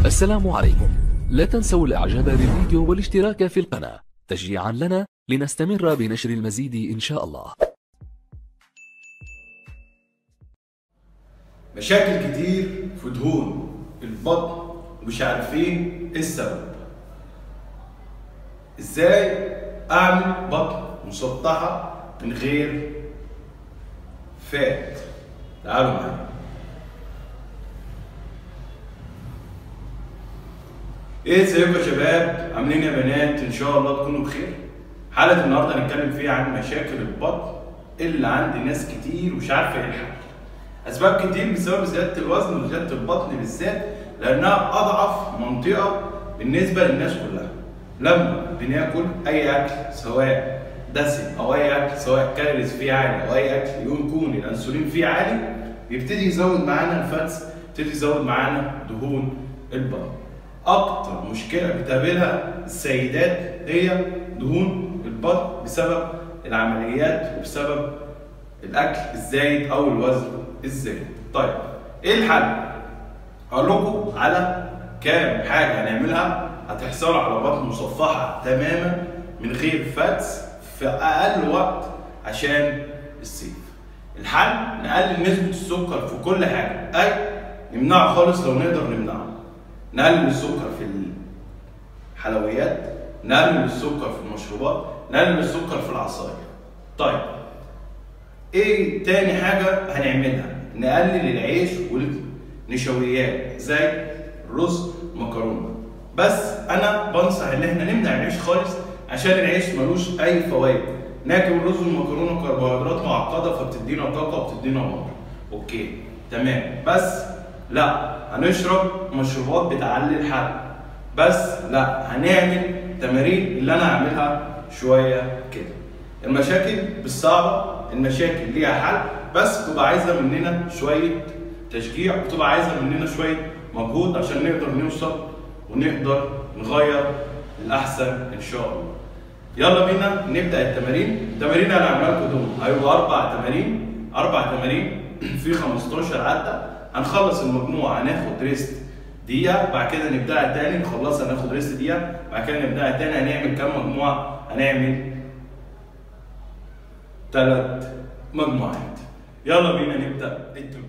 السلام عليكم لا تنسوا الاعجاب بالفيديو والاشتراك في القناة تشجيعا لنا لنستمر بنشر المزيد ان شاء الله مشاكل كتير في دهون البطن ومش عارفين ايه السبب ازاي اعمل بطن مسطحه من غير فات تعالوا معايا ايه ازيكم يا شباب عاملين يا بنات ان شاء الله تكونوا بخير حلقه النهارده هنتكلم فيها عن مشاكل البطن اللي عند ناس كتير ومش عارفه ايه الحل اسباب كتير بسبب زياده الوزن وزياده البطن بالذات لانها اضعف منطقه بالنسبه للناس كلها لما بناكل اي اكل سواء دسم او اي اكل سواء كالوريز فيه عالي او اي اكل يكون الانسولين فيه عالي يبتدي يزود معانا الفاتس يبتدي يزود معانا دهون البطن اكتر مشكله بتقابلها السيدات هي دهون البطن بسبب العمليات وبسبب الاكل الزايد او الوزن الزايد طيب ايه الحل هقول لكم على كام حاجه هنعملها هتحصلوا على بطن مصفحه تماما من غير فاتس في اقل وقت عشان الصيف الحل نقلل نسبه السكر في كل حاجه اي نمنعه خالص لو نقدر نمنعه نقلل السكر في الحلويات نقلل السكر في المشروبات نقلل السكر في العصاير طيب ايه تاني حاجة هنعملها نقلل العيش والنشويات زي الرز مكرونة بس انا بنصح ان احنا نمنع العيش خالص عشان العيش ملوش اي فوائد ناكل الرز والمكرونه كربوهيدرات معقده فبتدينا طاقه وبتدينا نار اوكي تمام بس لا هنشرب مشروبات بتعلي الحرق بس لا هنعمل تمارين اللي انا هعملها شويه كده المشاكل بالصعبه المشاكل ليها حل بس بتبقى عايزه مننا شويه تشجيع بتبقى عايزه مننا شويه مجهود عشان نقدر نوصل ونقدر نغير الاحسن ان شاء الله يلا بينا نبدا التمارين التمارين اللي هعملها لكم دول هيبقوا اربع تمارين اربع تمارين في 15 عده هنخلص المجموعه هناخد ريست دقيقه بعد كده نبداها تاني نخلصها ناخد ريست دقيقه بعد كده نبداها تاني هنعمل كام مجموعه هنعمل ثلاث مجموعات يلا بينا نبدا التمرين